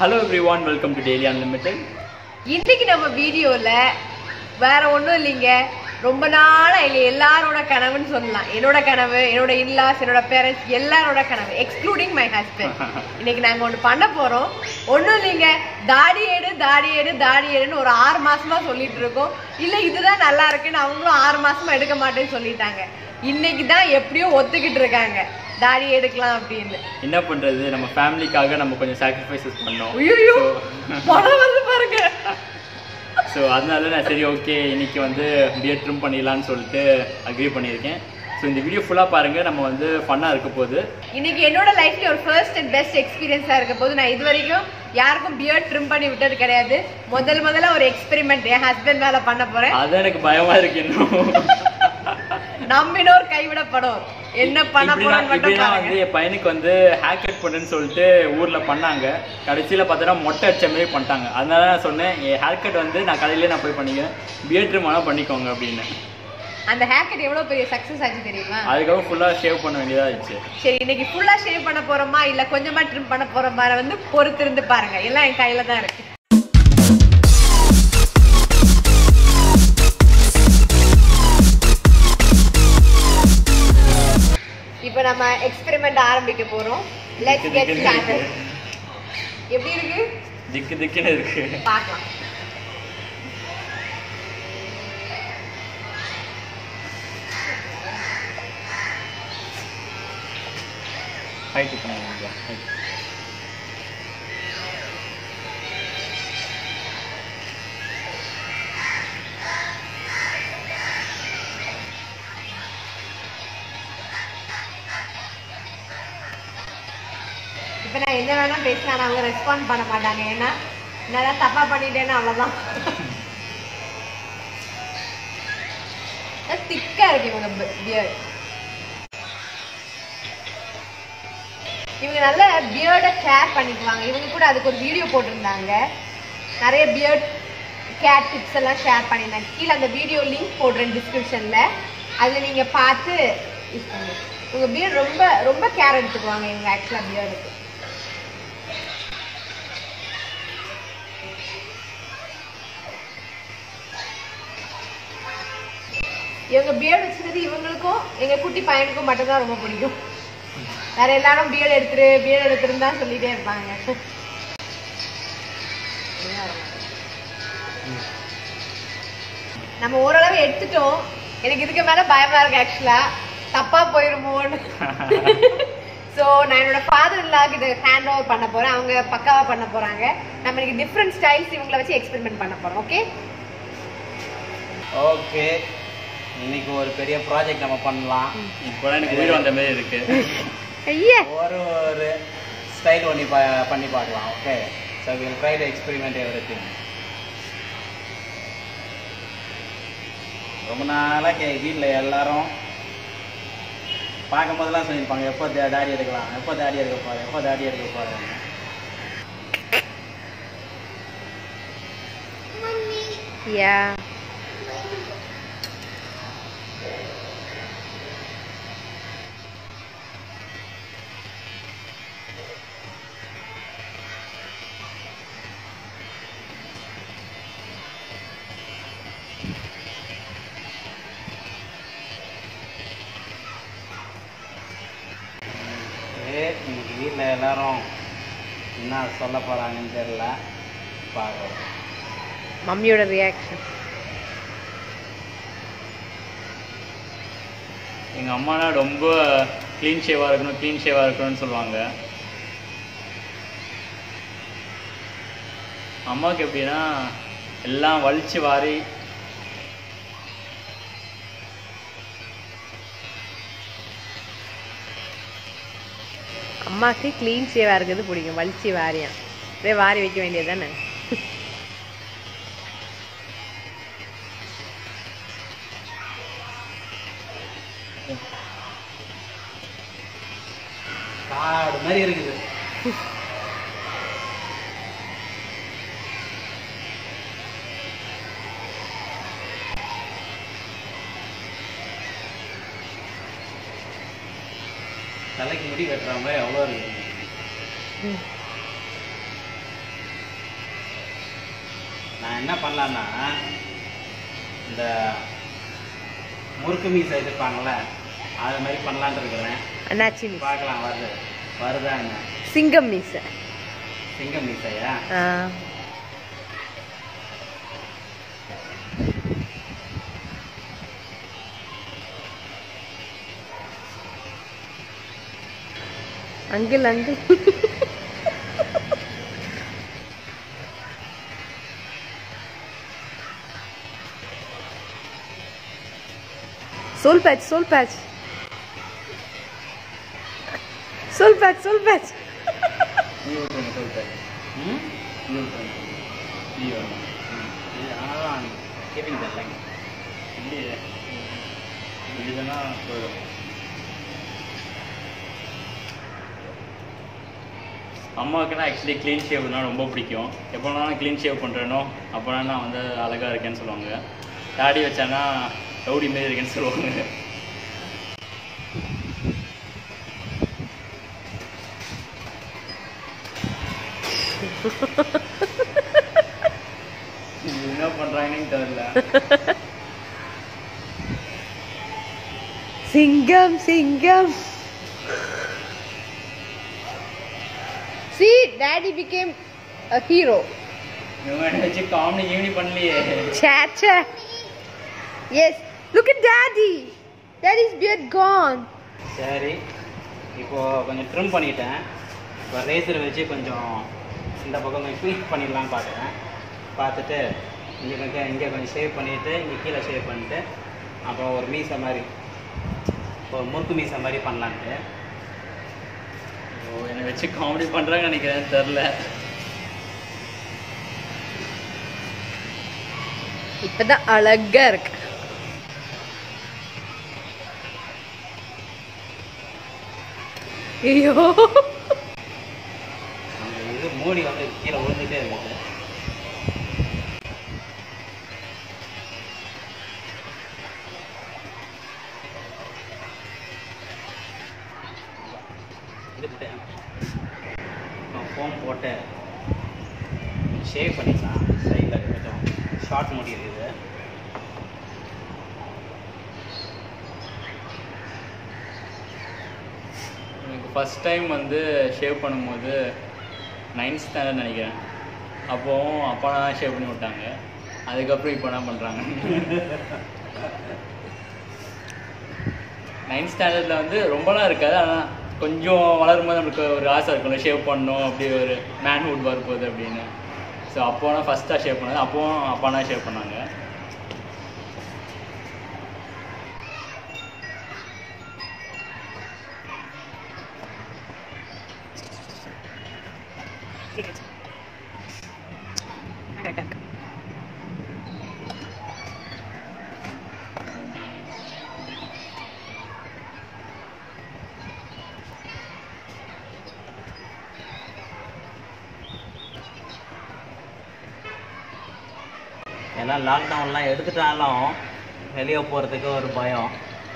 Hello everyone welcome to daily unlimited இன்னைக்கு நம்ம வீடியோல வேற ஒண்ணும் இல்லைங்க ரொம்ப நாளா இல்லை எல்லாரோட கனவுன்னு சொல்லலாம் என்னோட கனவு என்னோட இல்லாஸ் என்னோட பேரண்ட்ஸ் எல்லாரோட கனவு எக்ஸ்க்ளூடிங் மை ஹஸ்பண்ட் இன்னைக்கு நாங்க ஒண்ணு பண்ண போறோம் ஒண்ணும் இல்லைங்க தாடி எடு தாடி எடு தாடி எடுன்னு ஒரு ஆறு மாசமா சொல்லிட்டு இருக்கோம் இல்ல இதுதான் நல்லா இருக்குன்னு அவங்களும் ஆறு மாசமா எடுக்க மாட்டேன்னு சொல்லிட்டாங்க இன்னைக்கு தான் எப்படியோ ஒத்துக்கிட்டு இருக்காங்க தாடி எடுக்கலாம் அப்படின்னு என்ன பண்றது நம்ம ஃபேமிலிக்காக நம்ம கொஞ்சம் சாக்ரிஃபைசஸ் பண்ணோம் ஐயோ பணம் வந்து பாருங்க ஸோ அதனால நான் சரி ஓகே இன்னைக்கு வந்து பியர் ட்ரிம் பண்ணிடலான்னு சொல்லிட்டு அக்ரி பண்ணியிருக்கேன் ஸோ இந்த வீடியோ ஃபுல்லாக பாருங்க நம்ம வந்து ஃபன்னாக இருக்க போகுது இன்னைக்கு என்னோட லைஃப்ல ஒரு ஃபர்ஸ்ட் அண்ட் பெஸ்ட் எக்ஸ்பீரியன்ஸா இருக்க போது நான் இது வரைக்கும் யாருக்கும் பியர்ட் ட்ரிம் பண்ணி விட்டது கிடையாது முதல் முதல்ல ஒரு எக்ஸ்பெரிமெண்ட் என் ஹஸ்பண்ட் மேல பண்ண போறேன் அதான் எனக்கு பயமா இருக்கு இன்னும் நம்பினோர் கைவிடப்படும் என்ன பண்ண இப்படிதான் போறோம்னு மட்டும் இப்படிதான் பாருங்க வந்து என் பையனுக்கு வந்து ஹேர் கட் பண்ணுன்னு சொல்லிட்டு ஊர்ல பண்ணாங்க கடைசியில பார்த்தோன்னா மொட்டை அடிச்ச மாதிரி பண்ணிட்டாங்க அதனால நான் சொன்னேன் என் ஹேர் கட் வந்து நான் கடையிலேயே நான் போய் பண்ணிக்கிறேன் பியர் ட்ரிம் வேணா பண்ணிக்கோங்க அப்படின்னு அந்த ஹேர் கட் எவ்வளவு பெரிய சக்சஸ் ஆச்சு தெரியுமா அதுக்கப்புறம் ஃபுல்லா ஷேவ் பண்ண வேண்டியதா ஆயிடுச்சு சரி இன்னைக்கு ஃபுல்லா ஷேவ் பண்ண போறோமா இல்ல கொஞ்சமா ட்ரிம் பண்ண போறோமா வந்து பொறுத்திருந்து பாருங்க எல்லாம் என் கையில தான் இருக்கு இப்போ நம்ம எக்ஸ்பெரிமெண்ட் ஆரம்பிக்க போறோம் லெட்ஸ் கெட் ஸ்டார்டட் எப்படி இருக்கு திக்கு திக்குன்னு இருக்கு பார்க்கலாம் ஹைட் பண்ண இப்போ நான் என்ன வேணா பேசினா அவங்க ரெஸ்பாண்ட் பண்ண மாட்டாங்க ஏன்னா நான் தப்பா பண்ணிட்டேன்னு அவ்வளவுதான் திக்கா இருக்கு இவங்க பியர்ட் இவங்க நல்ல பியர்டை கேர் பண்ணிக்குவாங்க இவங்க கூட அதுக்கு ஒரு வீடியோ போட்டிருந்தாங்க நிறைய பியர்ட் கேர் டிப்ஸ் எல்லாம் ஷேர் பண்ணியிருந்தாங்க கீழே அந்த வீடியோ லிங்க் போடுறேன் டிஸ்கிரிப்ஷன்ல அதில் நீங்க பார்த்து யூஸ் பண்ணுங்க உங்க பியர்ட் ரொம்ப ரொம்ப கேர் எடுத்துக்குவாங்க இவங்க ஆக்சுவலாக பியர்டுக்கு இவங்க பியர்டு வச்சுக்கிறது இவங்களுக்கும் எங்க குட்டி பையனுக்கும் மட்டும்தான் ரொம்ப பிடிக்கும் வேற எல்லாரும் பியர்டு எடுத்துரு பியர்டு எடுத்துருன்னு தான் சொல்லிட்டே இருப்பாங்க நம்ம ஓரளவு எடுத்துட்டோம் எனக்கு இதுக்கு மேல பயமா இருக்கு ஆக்சுவலா தப்பா போயிருமோன்னு ஸோ நான் என்னோட ஃபாதர் இல்லாக்கு இதை ஹேண்ட் ஓவர் பண்ண போறேன் அவங்க பக்காவா பண்ண போறாங்க நம்ம இன்னைக்கு டிஃப்ரெண்ட் ஸ்டைல்ஸ் இவங்கள வச்சு எக்ஸ்பெரிமெண்ட் பண்ண போறோம் ஓகே ஓகே இன்னைக்கு ஒரு பெரிய ப்ராஜெக்ட் நம்ம பண்ணலாம் இப்போதான் எனக்கு உயிர் வந்த மாதிரி இருக்கு ஐயா ஒரு ஒரு ஸ்டைல் பண்ணி பா பண்ணி பார்க்கலாம் okay so will try to experiment everything ரொம்ப நாளாக கே வீட்டில் எல்லாரும் பார்க்கும் போதெல்லாம் சொல்லியிருப்பாங்க எப்போ தா- தாடி எடுக்கலாம் எப்போ தாடி எடுக்க போகிறேன் எப்போ தாடி எடுக்க போகிறேன் யா ஏ இன்னைக்கு வீட்டில் எல்லாரும் என்ன சொல்ல போகிறாங்கன்னு தெரியல பார்க்கலாம் மம்மியோட ரியாக்ஷன் எங்க அம்மானா ரொம்ப க்ளீன் ஷேவா இருக்கணும் க்ளீன் ஷேவா இருக்கணும்னு சொல்லுவாங்க அம்மாவுக்கு எப்படின்னா எல்லாம் வலிச்சு வாரி அம்மாக்கு க்ளீன் ஷேவா இருக்கிறது பிடிக்கும் வலிச்சு வாரியான் அப்படியே வாரி வைக்க வேண்டியது தானே காடு மாதிரி இருக்குது தலைக்கு முடி வெட்டுற மாதிரி அவ்வளோ இருக்குது என்ன பண்ணலான்னா இந்த முறுக்கு மீசை இருப்பாங்கள்ல அது மாதிரி பண்ணலான்னு இருக்கிறேன் அண்ணாச்சி மீசை பார்க்கலாம் வருது வருதா என்ன சிங்கம் மீசை சிங்கம் மீசையா ஆ uncle uncle soul patch soul patch soul patch soul patch நீ விட்டுருங்க சொல்லிட்டு ம் நீ விட்டுருங்க நீ வேணும் கீப்பிங் த லைன் இல்லையே இதுனா போயிடும் அம்மாவுக்குனா ஆக்சுவலி க்ளீன் ஷேவ்னா ரொம்ப பிடிக்கும் எப்போ நான் க்ளீன் ஷேவ் பண்ணுறேனோ அப்போனா நான் வந்து அழகாக இருக்கேன்னு சொல்லுவாங்க தாடி வச்சானா ரவுடி மாரி இருக்கேன்னு சொல்லுவாங்க இது என்ன பண்ணுறாங்கன்னு தெரியல சிங்கம் சிங்கம் See, daddy became a hero. இவங்க வச்சு காமெடி கீமெடி பண்ணலையே Cha cha. Yes, look at daddy. Daddy's beard gone. சரி இப்போ கொஞ்சம் ட்ரிம் பண்ணிட்டேன் இப்போ ரேசர் வச்சு கொஞ்சம் இந்த பக்கம் கொஞ்சம் க்ளீன் பண்ணிடலாம்னு பார்க்குறேன் பார்த்துட்டு இங்கே கொஞ்சம் இங்கே கொஞ்சம் ஷேவ் பண்ணிவிட்டு இங்கே கீழே ஷேவ் பண்ணிட்டு அப்புறம் ஒரு மீசை மாதிரி ஒரு முறுக்கு மீசை மாதிரி பண்ணலான்ட்டு ஓ என்னை வச்சு காமெடி பண்ணுறாங்கன்னு நினைக்கிறேன் தெரில இப்பதான் அழகா இருக்கு ஐயோ அந்த இது மூடி வந்து கீழே விழுந்துட்டே இருக்குது ஃபோன் போட்டு ஷேவ் பண்ணிக்கலாம் சைடில் கொஞ்சம் ஷார்ட் முடி இருக்குது எனக்கு ஃபஸ்ட் டைம் வந்து ஷேவ் பண்ணும்போது நைன்த் ஸ்டாண்டர்ட் நினைக்கிறேன் அப்போவும் அப்பா தான் ஷேவ் பண்ணி விட்டாங்க அதுக்கப்புறம் இப்போ என்ன பண்ணுறாங்க நைன்த் ஸ்டாண்டர்டில் வந்து ரொம்பலாம் இருக்காது ஆனால் கொஞ்சம் வளரும் போது நம்மளுக்கு ஒரு ஆசை இருக்கும்ல ஷேவ் பண்ணணும் அப்படி ஒரு மேன்ஹுட் வரப்போகுது அப்படின்னு ஸோ அப்போனா ஃபஸ்ட்டாக ஷேவ் பண்ணது அப்போவும் அப்பானா ஷேவ் பண்ணாங்க எல்லாம் லாக்டவுன்லாம் எடுத்துட்டாலும் வெளியே போகிறதுக்கு ஒரு பயம்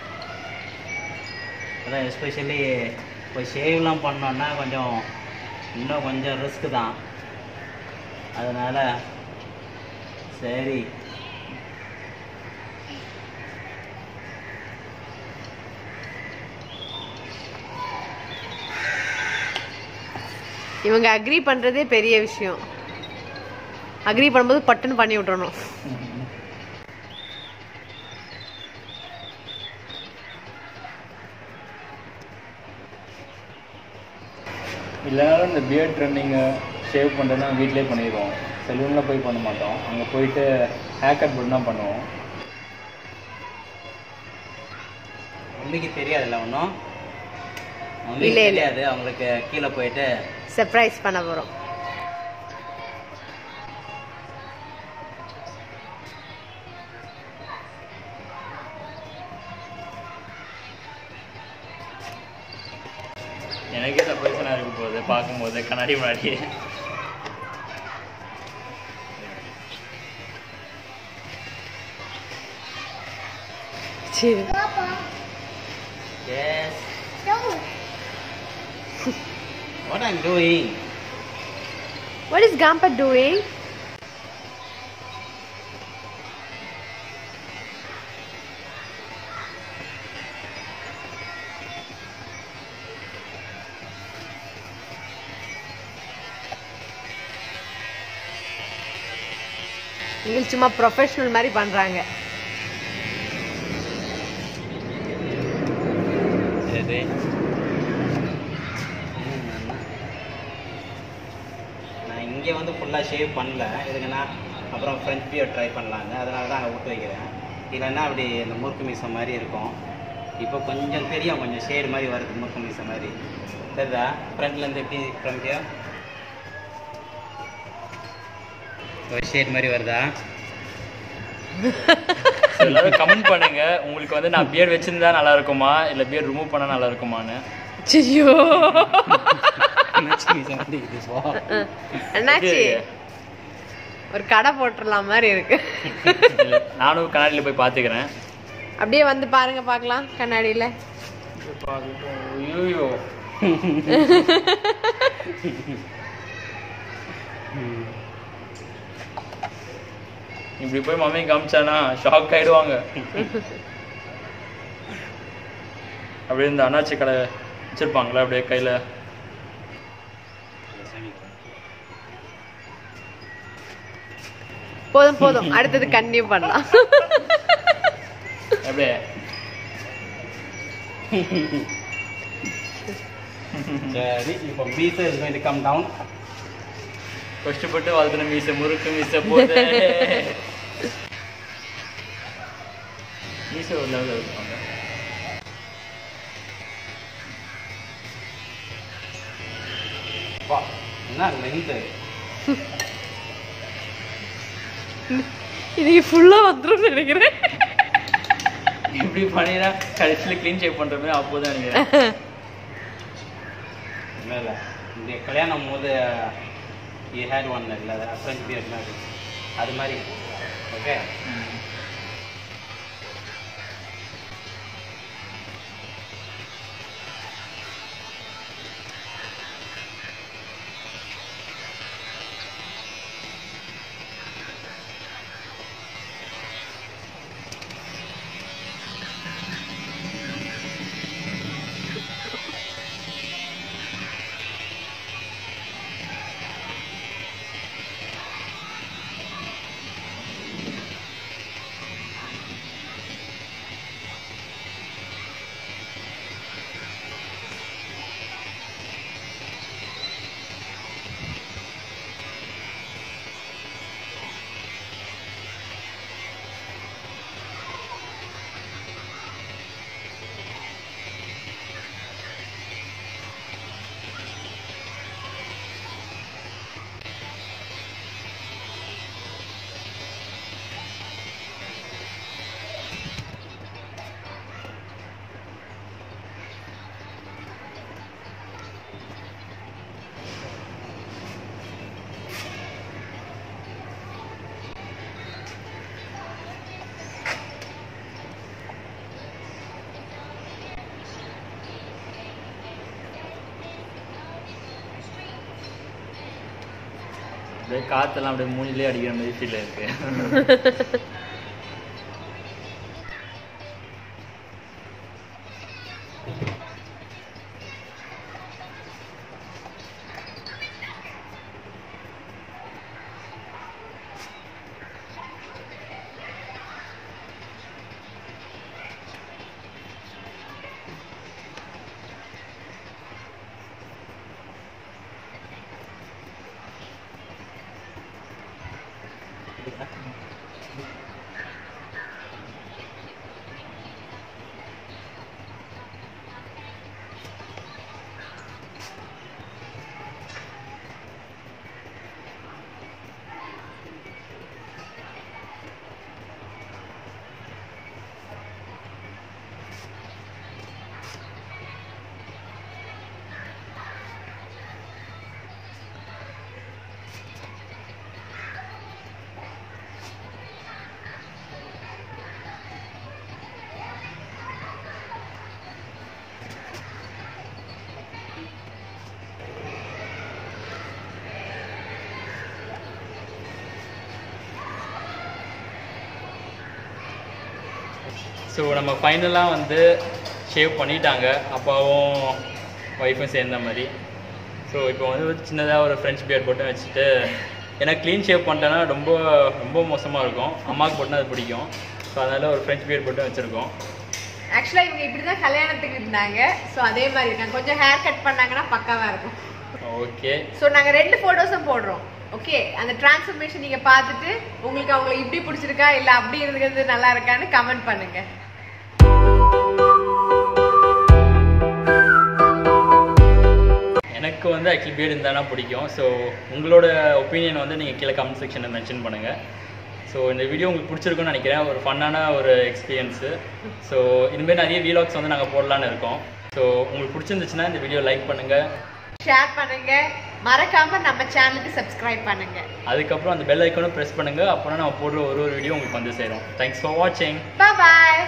அதான் எஸ்பெஷலி இப்போ ஷேவ்லாம் பண்ணோன்னா கொஞ்சம் இன்னும் கொஞ்சம் ரிஸ்க்கு தான் அதனால் சரி இவங்க அக்ரி பண்றதே பெரிய விஷயம் அக்ரி பண்ணும்போது பட்டுன்னு பண்ணி விட்டுறணும் எல்லாரும் இந்த பியர்ட் ட்ரெண்டிங்கு ஷேவ் பண்ணுறதுனா வீட்டிலே பண்ணிடுவோம் செலூனில் போய் பண்ண மாட்டோம் அங்கே போயிட்டு ஹேர் கட் மட்டும் தான் பண்ணுவோம் மம்மிக்கு தெரியாதுல்ல ஒன்றும் இல்ல, மம்மிக்கு இல்ல. தெரியாது அவங்களுக்கு கீழே போயிட்டு சர்ப்ரைஸ் பண்ண போறோம் எனக்கே சர்ப்ரைஸாக இருக்க போகுது பார்க்கும்போது கண்ணாடி முன்னாடி சரி Yes. what I'm doing? What is Gampa doing? இவங்க சும்மா ப்ரொஃபஷனல் மாதிரி பண்றாங்க சரி நான் இங்கே வந்து ஃபுல்லாக ஷேவ் பண்ணல எதுக்குன்னா அப்புறம் ஃப்ரெஞ்ச் பியர் ட்ரை பண்ணலாங்க அதனால தான் அங்கே விட்டு வைக்கிறேன் இல்லைன்னா அப்படி இந்த முறுக்கு மீசை மாதிரி இருக்கும் இப்போ கொஞ்சம் தெரியும் கொஞ்சம் ஷேடு மாதிரி வருது முறுக்கு மீசை மாதிரி தெரியுதா ஃப்ரண்ட்லேருந்து எப்படி ஃப்ரண்ட் பியர் ஒரு ஷேட் மாதிரி வருதா So, எல்லாரும் கமெண்ட் பண்ணுங்க உங்களுக்கு வந்து நான் பியர் வச்சிருந்தா நல்லா இருக்குமா இல்ல பியர் ரிமூவ் பண்ணா நல்லா இருக்குமான்னு ஐயோ முறுக்கு மீசை வந்து இது போ. என்னாச்சு ஒரு கடை போட்டுடலாம் மாதிரி இருக்கு இல்ல, நானும் கண்ணாடியில போய் பாத்துக்கிறேன் அப்படியே வந்து பாருங்க பார்க்கலாம் கண்ணாடியில ஐயோ இப்படி போய் மம்மி காமிச்சானா ஷாக் ஆயிடுவாங்க அப்படியே இந்த அண்ணாச்சி கடை வச்சிருப்பாங்களா அப்படியே கையில போதும் போதும் அடுத்தது கண்டினியூ பண்ணலாம் அப்படியே சரி இப்போ மீசை is going to come down கஷ்டப்பட்டு வளர்த்துன மீசை முறுக்கு மீசை போது மீசை ஒரு லெவலில் இருப்பாங்க வா என்ன லென்த்து இன்னைக்கு ஃபுல்லா வந்துரும் நினைக்கிறேன் இப்படி பண்ணினா கடைசியில் க்ளீன் ஷேப் பண்ணுற மாதிரி அப்போதான் நினைக்கிறேன் இல்லை இல்லை இந்த கல்யாணம் போது யூ ஹேட் ஒன் இல்லை ஃப்ரெஞ்ச் பியர் மாதிரி அது மாதிரி ஓகே அப்படியே காத்தெல்லாம் அப்படியே மூஞ்சிலே அடிக்கிற மாதிரி ஃபீல் இருக்கு ஸோ நம்ம ஃபைனலாக வந்து ஷேவ் பண்ணிட்டாங்க அப்பாவும் ஒய்ஃபும் சேர்ந்த மாதிரி ஸோ இப்போ வந்து ஒரு சின்னதாக ஒரு ஃப்ரெஞ்ச் பியர் போட்டு வச்சுட்டு ஏன்னா க்ளீன் ஷேவ் பண்ணிட்டேன்னா ரொம்ப ரொம்ப மோசமாக இருக்கும் அம்மாவுக்கு மட்டும் அது பிடிக்கும் ஸோ அதனால் ஒரு ஃப்ரெஞ்ச் பியர்ட் மட்டும் வச்சுருக்கோம் ஆக்சுவலா இவங்க இப்படிதான் கல்யாணத்துக்கு இருந்தாங்க சோ அதே மாதிரி இருக்காங்க கொஞ்சம் ஹேர் கட் பண்ணாங்கன்னா பக்காவா இருக்கும் ஓகே சோ நாங்க ரெண்டு போட்டோஸும் போடுறோம் ஓகே அந்த டிரான்ஸ்ஃபர்மேஷன் நீங்க பார்த்துட்டு உங்களுக்கு அவங்கள இப்படி பிடிச்சிருக்கா இல்ல அப்படி இருக்கிறது நல்லா இருக்கான்னு கமெண்ட் பண்ணுங்க எனக்கு வந்து ஆக்சுவலி பியர்டு இருந்தானா பிடிக்கும் ஸோ உங்களோட ஒப்பீனியன் வந்து நீங்கள் கீழே கமெண்ட் செக்ஷனில் மென்ஷன் பண்ணுங்கள் ஸோ இந்த வீடியோ உங்களுக்கு பிடிச்சிருக்குன்னு நினைக்கிறேன் ஒரு ஃபன்னான ஒரு எக்ஸ்பீரியன்ஸு ஸோ இனிமேல் நிறைய வீலாக்ஸ் வந்து நாங்கள் போடலான்னு இருக்கோம் ஸோ உங்களுக்கு பிடிச்சிருந்துச்சுன்னா இந்த வீடியோ லைக் பண்ணுங்கள் ஷேர் பண்ணுங்க மறக்காம நம்ம சேனலுக்கு சப்ஸ்கிரைப் பண்ணுங்க அதுக்கப்புறம் அந்த பெல் ஐக்கானும் ப்ரெஸ் பண்ணுங்கள் அப்போனா நம்ம போடுற ஒரு ஒரு வீடியோ உங்களுக்கு வந்து சேரும் தேங்க்ஸ் ஃபார் வாட்சிங் பாய்